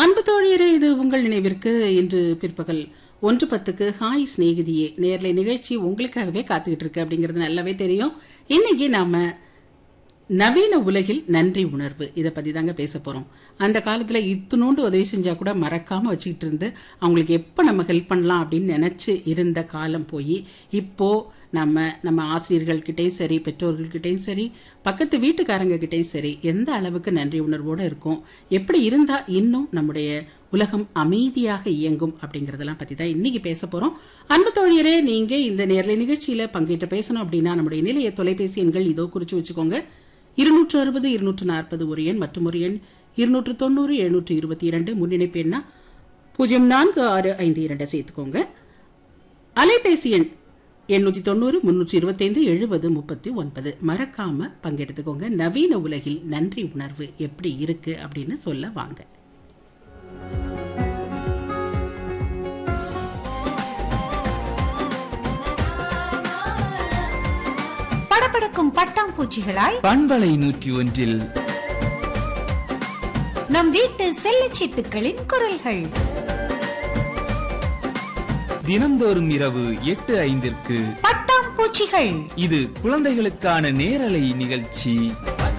அன்பு தோழியரே இது உங்கள் நினைவிற்கு இன்று பிற்பகல் ஒன்று பத்துக்கு ஹாய் சிநேகிதியே நேர்லை நிகழ்ச்சி உங்களுக்காகவே காத்துக்கிட்டு இருக்கு அப்படிங்கிறது நல்லாவே தெரியும் இன்னைக்கு நாம நவீன உலகில் நன்றி உணர்வு இதை பத்தி தாங்க பேச போறோம் அந்த காலத்துல இத்துணூண்டு உதவி செஞ்சா கூட மறக்காம வச்சுக்கிட்டு இருந்து அவங்களுக்கு எப்ப நம்ம ஹெல்ப் பண்ணலாம் அப்படின்னு நினைச்சு இருந்த காலம் போய் இப்போ நம்ம நம்ம ஆசிரியர்கள்கிட்டயும் சரி பெற்றோர்கள்கிட்டயும் சரி பக்கத்து வீட்டுக்காரங்க கிட்டயும் சரி எந்த அளவுக்கு நன்றி உணர்வோட இருக்கும் எப்படி இருந்தா இன்னும் நம்முடைய உலகம் அமைதியாக இயங்கும் அப்படிங்கறதெல்லாம் பத்தி தான் இன்னைக்கு பேச போறோம் அன்பு தோழியரே நீங்க இந்த நேரலை நிகழ்ச்சியில பங்கேற்று பேசணும் அப்படின்னா நம்முடைய நிலைய தொலைபேசி எண்கள் இதோ குறிச்சு வச்சுக்கோங்க இருநூற்று அறுபது இருநூற்று நாற்பது ஒரு எண் மற்றும் ஒரு எண் இருநூற்று தொண்ணூறு எழுநூற்று இருபத்தி இரண்டு முன்னிணைப்பு எண்ணா பூஜ்ஜியம் நான்கு ஆறு ஐந்து இரண்டை சேர்த்துக்கோங்க அலைபேசி எண் எண்ணூத்தி தொண்ணூறு முன்னூற்றி இருபத்தைந்து எழுபது முப்பத்தி ஒன்பது மறக்காம பங்கெடுத்துக்கோங்க நவீன உலகில் நன்றி உணர்வு எப்படி இருக்கு அப்படின்னு சொல்ல வாங்க படபடக்கும் பட்டாம்பூச்சிகளாய் பண்பலை நூற்றி ஒன்றில் நம் வீட்டு செல்லச்சிட்டுக்களின் குரல்கள் தினந்தோறும் இரவு எட்டு ஐந்திற்கு பட்டாம்பூச்சிகள் இது குழந்தைகளுக்கான நேரலை நிகழ்ச்சி